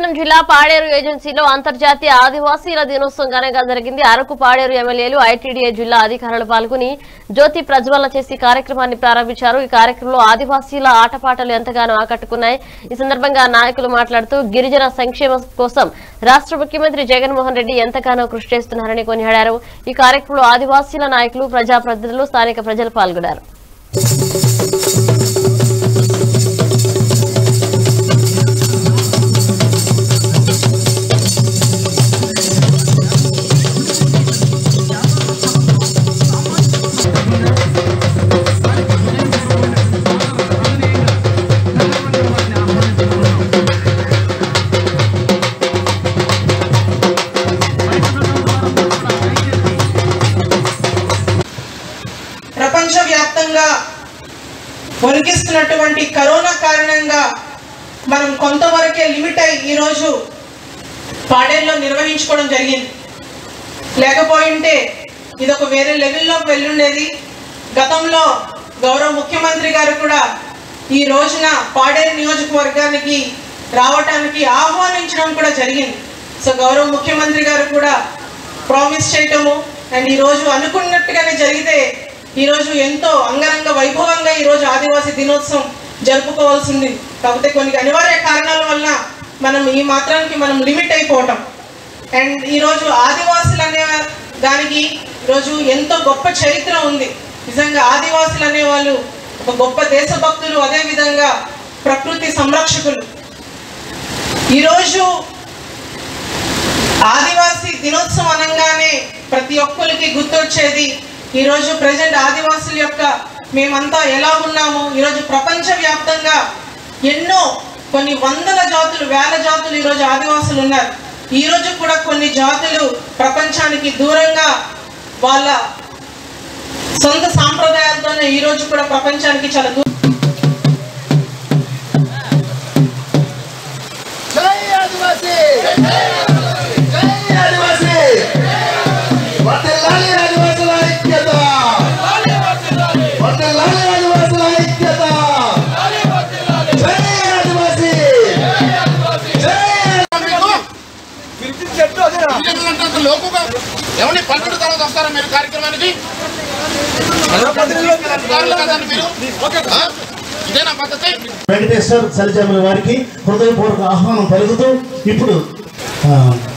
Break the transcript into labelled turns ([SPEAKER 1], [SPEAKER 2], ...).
[SPEAKER 1] విశాఖపట్నం జిల్లా పాడేరు ఏజెన్సీలో అంతర్జాతీయ ఆదివాసీల దినోత్సవం ఘనంగా జరిగింది అరకు పాడేరు ఎమ్మెల్యేలు ఐటీడీఏ జిల్లా అధికారులు పాల్గొని జ్యోతి ప్రజ్వలన చేసి కార్యక్రమాన్ని ప్రారంభించారు ఈ కార్యక్రమంలో ఆదివాసీల ఆటపాటలు ఎంతగానో ఆకట్టుకున్నాయి ఈ సందర్భంగా నాయకులు మాట్లాడుతూ గిరిజన సంక్షేమం కోసం రాష్ట్ర ముఖ్యమంత్రి జగన్మోహన్ రెడ్డి ఎంతగానో కృషి చేస్తున్నారని కొనియాడారు ఈ కార్యక్రమంలో ఆదివాసీల నాయకులు ప్రజాప్రతినిధులు స్థానిక ప్రజలు పాల్గొన్నారు
[SPEAKER 2] ప్రపంచవ్యాప్తంగా వణికిస్తున్నటువంటి కరోనా కారణంగా మనం కొంతవరకే లిమిట్ అయి ఈరోజు పాడేరులో నిర్వహించుకోవడం జరిగింది లేకపోయింటే ఇది ఒక వేరే లెవెల్లోకి వెళ్ళుండేది గతంలో గౌరవ ముఖ్యమంత్రి గారు కూడా ఈ రోజున పాడేరు నియోజకవర్గానికి రావటానికి ఆహ్వానించడం కూడా జరిగింది సో గౌరవ ముఖ్యమంత్రి గారు కూడా ప్రామిస్ చేయటము అండ్ ఈరోజు అనుకున్నట్టుగానే జరిగితే ఈరోజు ఎంతో అంగరంగ వైభవంగా ఈరోజు ఆదివాసీ దినోత్సవం జరుపుకోవాల్సింది కాకపోతే కొన్ని అనివార్య కారణాల వల్ల మనం ఈ మాత్రానికి మనం లిమిట్ అయిపోవటం అండ్ ఈరోజు ఆదివాసులు అనే దానికి ఈరోజు ఎంతో గొప్ప చరిత్ర ఉంది నిజంగా ఆదివాసులు అనే వాళ్ళు ఒక గొప్ప దేశభక్తులు అదే విధంగా ప్రకృతి సంరక్షకులు ఈరోజు ఆదివాసీ దినోత్సవం అనగానే ప్రతి ఒక్కరికి గుర్తొచ్చేది ఈరోజు ప్రజెంట్ ఆదివాసుల యొక్క మేమంతా ఎలా ఉన్నాము ఈరోజు ప్రపంచవ్యాప్తంగా ఎన్నో కొన్ని వందల జాతులు వేల జాతులు ఈరోజు ఆదివాసులు ఉన్నారు ఈ రోజు కూడా కొన్ని జాతులు ప్రపంచానికి దూరంగా వాళ్ళ సొంత సాంప్రదాయాలతోనే ఈ రోజు కూడా ప్రపంచానికి చాలా దూరం
[SPEAKER 3] జై ఆదివాసీ జై ఆదివాసీ వర్ధిల్లాలి ఆదివాసుల ఐక్యత వర్ధిల్లాలి ఆదివాసుల ఐక్యత జై ఆదివాసీ జై లోకుగా ఏమండి పన్నెండు తర్వాత వస్తారా మీరు కార్యక్రమానికి అధికారులు కదండి మీరు ఆ? ఇదేనా పద్ధతి
[SPEAKER 4] వెంకటేశ్వర్ సలిజాముల వారికి హృదయపూర్వక ఆహ్వానం పలుకుతూ ఇప్పుడు ఆ,